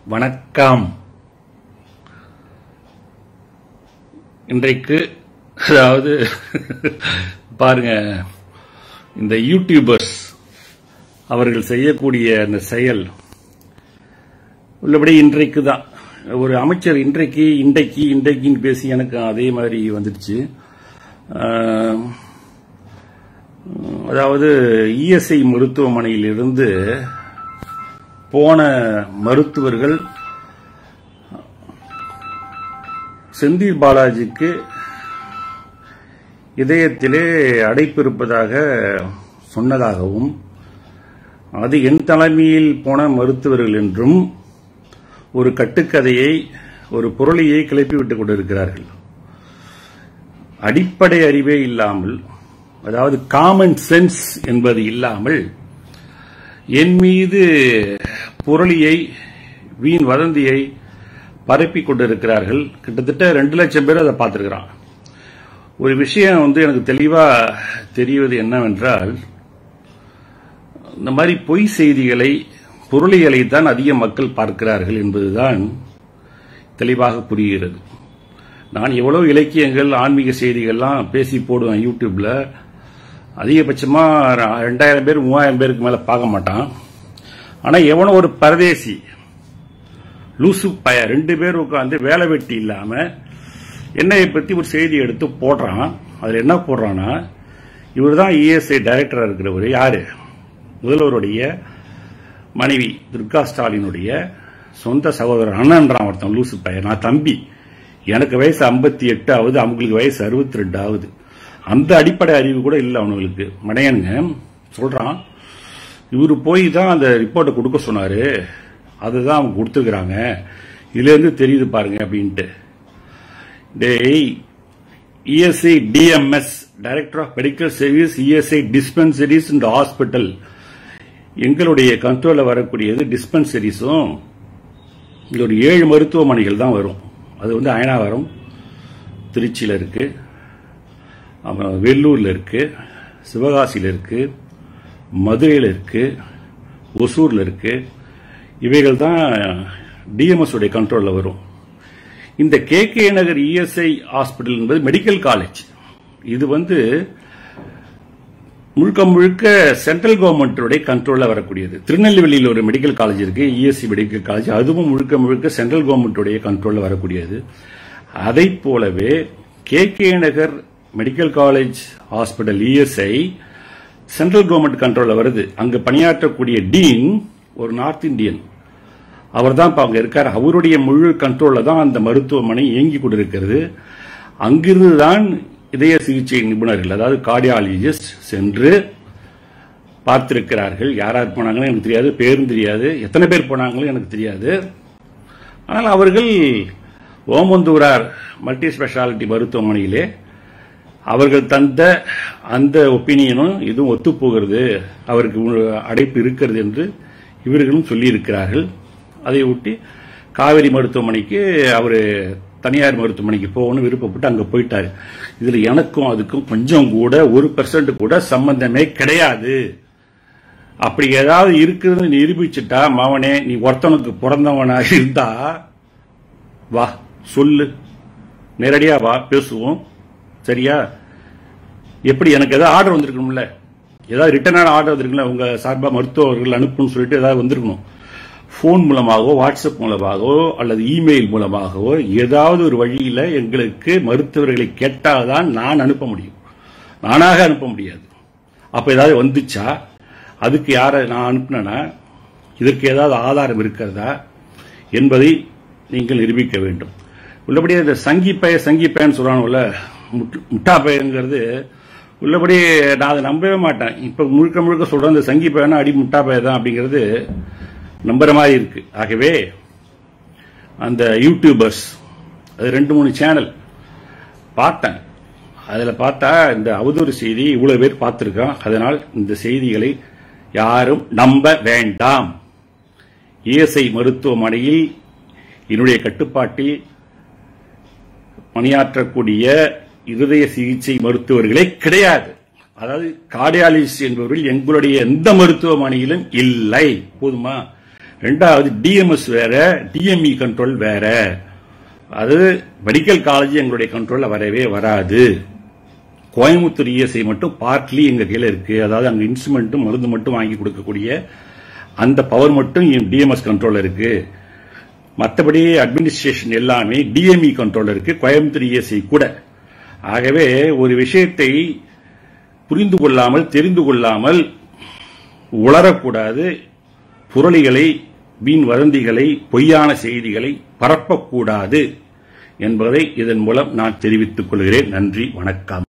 வணக்கம் இன்றைக்கு அதாவது பாருங்க இந்த யூடியூபர்ஸ் அவர்கள் செய்யக்கூடிய அந்த செயல் உள்ளபடி இன்றைக்கு தான் ஒரு அமைச்சர் இன்றைக்கு இன்றைக்கு இன்றைக்குன்னு பேசி எனக்கு அதே மாதிரி வந்துடுச்சு ஆஹ், அதாவது இஎஸ்ஐ மருத்துவமனையிலிருந்து போன மருத்துவர்கள் செந்தில் பாலாஜிக்கு இதயத்திலே அடைப்பு இருப்பதாக சொன்னதாகவும் அது என் தலைமையில் போன மருத்துவர்கள் என்றும் ஒரு கட்டுக்கதையை ஒரு புரளியை கிளப்பிவிட்டுக் கொண்டிருக்கிறார்கள் அடிப்படை அறிவே இல்லாமல் அதாவது காமன் சென்ஸ் என்பது இல்லாமல் என் மீது புரளியை வீண் வதந்தியை பரப்பிக் கொண்டிருக்கிறார்கள் கிட்டத்தட்ட ரெண்டு லட்சம் பேர் அதை பார்த்திருக்கிறான் ஒரு விஷயம் வந்து எனக்கு தெளிவா தெரிவது என்னவென்றால் இந்த மாதிரி பொய் செய்திகளை புரளிகளை தான் அதிக மக்கள் பார்க்கிறார்கள் என்பதுதான் தெளிவாக புரிகிறது நான் எவ்வளவு இலக்கியங்கள் ஆன்மீக செய்திகள்லாம் பேசி போடுவேன் யூடியூப்ல அதிகபட்சமா ரெண்டாயிரம் பேர் மூவாயிரம் பேருக்கு மேல பார்க்க மாட்டான் ஆனா எவனோ ஒரு பரதேசி லூசு பய ரெண்டு பேர் உட்காந்து வேலை வெட்டி இல்லாம என்னையை பத்தி ஒரு செய்தி எடுத்து போடுறான் அதுல என்ன போடுறான்னா இவர் தான் இஎஸ்ஐ டைரக்டரா இருக்கிறவர் யாரு முதல்வருடைய மனைவி துர்கா ஸ்டாலினுடைய சொந்த சகோதரர் அண்ணன்றான் ஒருத்தன் லூசு பையன் நான் தம்பி எனக்கு வயசு 58 எட்டு ஆகுது அவங்களுக்கு வயசு 62 ரெண்டு ஆகுது அந்த அடிப்படை அறிவு கூட இல்லை அவனுங்களுக்கு மடையனுங்க சொல்றான் இவரு போய் தான் அந்த ரிப்போர்ட்டை கொடுக்க சொன்னாரு அதுதான் அவங்க கொடுத்துருக்குறாங்க இதுல இருந்து தெரியுது பாருங்க அப்படின்ட்டு டேய் ESI DMS director of medical service ESI dispensaries இந்த ஹாஸ்பிட்டல் எங்களுடைய கண்ட்ரோல்ல வரக்கூடியது டிஸ்பென்சரிஸும் இங்க ஒரு ஏழு மருத்துவமனைகள் தான் வரும் அது வந்து அயனாவரம் திருச்சியில் இருக்கு அப்புறம் வெள்ளூர்ல இருக்கு சிவகாசியில் இருக்கு மதுரையில் இருக்கு ஒசூர்ல இருக்கு இவைகள் தான் டிஎம்எஸ் உடைய கண்ட்ரோல்ல வரும் இந்த K K Nagar ESI hospital என்பது மெடிக்கல் காலேஜ் இது வந்து முழுக்க முழுக்க சென்ட்ரல் கவர்மெண்ட்டுடைய கண்ட்ரோல்ல வரக்கூடியது திருநெல்வேலியில் ஒரு மெடிக்கல் காலேஜ் இருக்கு இஎஸ்சி மெடிக்கல் காலேஜ் அதுவும் முழுக்க முழுக்க சென்ட்ரல் கவர்மெண்ட்டுடைய கண்ட்ரோல்ல வரக்கூடியது அதை போலவே K K Nagar medical college hospital ESI central government கண்ட்ரோல்ல வருது அங்க பணியாற்றக்கூடிய டீன் ஒரு நார்த் இந்தியன் அவர் தான் இப்ப அங்க இருக்கார் அவருடைய முழு கண்ட்ரோல்ல தான் அந்த மருத்துவமனை இயங்கி கொண்டிருக்கிறது அங்கிருந்து தான் இதய சிகிச்சை நிபுணர்கள் அதாவது கார்டியாலஜிஸ்ட் சென்று பார்த்திருக்கிறார்கள் யார் யார் போனாங்கன்னு எனக்கு தெரியாது பேரும் தெரியாது எத்தனை பேர் போனாங்களும் எனக்கு தெரியாது ஆனால் அவர்கள் ஓமந்தூரார் மல்டி ஸ்பெஷாலிட்டி மருத்துவமனையிலே அவர்கள் தந்த அந்த ஒப்பீனியனும் இதுவும் ஒத்துப்போகிறது அவருக்கு உ- அடைப்பு இருக்கிறது என்று இவர்களும் சொல்லியிருக்கிறார்கள் அதை ஒட்டி காவேரி மருத்துவமனைக்கு அவர் தனியார் மருத்துவமனைக்கு போகணும்னு விருப்பப்பட்டு அங்க போயிட்டாரு இதுல எனக்கும் அதுக்கும் கொஞ்சம் கூட ஒரு பெர்சன்ட் கூட சம்பந்தமே கிடையாது அப்படி ஏதாவது இருக்குதுன்னு நிரூபிச்சுட்டா மாவனே நீ ஒருத்தனுக்கு பிறந்தவனா இருந்தா வா சொல்லு நேரடியா வா பேசுவோம் சரியா எப்படி எனக்கு ஏதாவது ஆர்டர் வந்திருக்கணும்ல ஏதாவது ரிட்டர்னான ஆர்டர் வந்திருக்குல்ல உங்க சார்பா மருத்துவர்கள் அனுப்புன்னு சொல்லிட்டு ஏதாவது வந்திருக்கணும் ஃபோன் மூலமாகவோ வாட்ஸ்அப் மூலமாகவோ அல்லது இமெயில் மூலமாகவோ ஏதாவது ஒரு வழியில எங்களுக்கு மருத்துவர்களை கேட்டால்தான் நான் அனுப்ப முடியும் நானாக அனுப்ப முடியாது அப்ப ஏதாவது வந்துச்சா அதுக்கு யாரை நான் அனுப்புனேன்னா இதற்கு ஏதாவது ஆதாரம் இருக்கிறதா என்பதை நீங்கள் நிரூபிக்க வேண்டும் உள்ளபடியே இந்த சங்கி பய சங்கி பயன்னு சொல்றானுல்ல முட்டு- முட்டா பயங்கிறது உள்ளபடி நான் அதை நம்பவே மாட்டேன் இப்ப முழுக்க முழுக்க சொல்றேன் இந்த சங்கி பயனா அடி முட்டா பய தான் அப்படிங்கிறது நம்புற மாதிரி இருக்கு ஆகவே அந்த யூடியூபர்ஸ் அது ரெண்டு மூணு சேனல் பார்த்தேன் அதுல பார்த்தா இந்த அவதூறு செய்தி இவ்வளவு பேர் பார்த்திருக்கான் அதனால் இந்த செய்திகளை யாரும் நம்ப வேண்டாம் இஎஸ்ஐ மருத்துவமனையில் என்னுடைய கட்டுப்பாட்டில் பணியாற்றக்கூடிய இருதய சிகிச்சை மருத்துவர்களே கிடையாது அதாவது கார்டியாலஜிஸ்ட் என்பவர்கள் எங்களுடைய எந்த மருத்துவமனையிலும் இல்லை போதுமா ரெண்டாவது டிஎம்எஸ் வேற டிஎம்இ கண்ட்ரோல் வேற அது மெடிக்கல் காலேஜ் எங்களுடைய கண்ட்ரோல்ல வரவே வராது கோயம்புத்தூர் இஎஸ்ஐ மட்டும் பார்ட்லி எங்க கையில இருக்கு அதாவது அங்க இன்ஸ்ட்ருமெண்ட்டும் மருந்து மட்டும் வாங்கி கொடுக்கக்கூடிய அந்த பவர் மட்டும் டிஎம்எஸ் கண்ட்ரோல் இருக்கு மற்றபடி அட்மினிஸ்ட்ரேஷன் எல்லாமே டிஎம்இ கண்ட்ரோல் இருக்கு கோயம்புத்தூர் இஎஸ்ஐ கூட ஆகவே ஒரு விஷயத்தை புரிந்து கொள்ளாமல் தெரிந்து கொள்ளாமல் உளரக்கூடாது புரளிகளை வீண் வதந்திகளை பொய்யான செய்திகளை பரப்பக்கூடாது என்பதை இதன் மூலம் நான் தெரிவித்துக் கொள்கிறேன் நன்றி வணக்கம்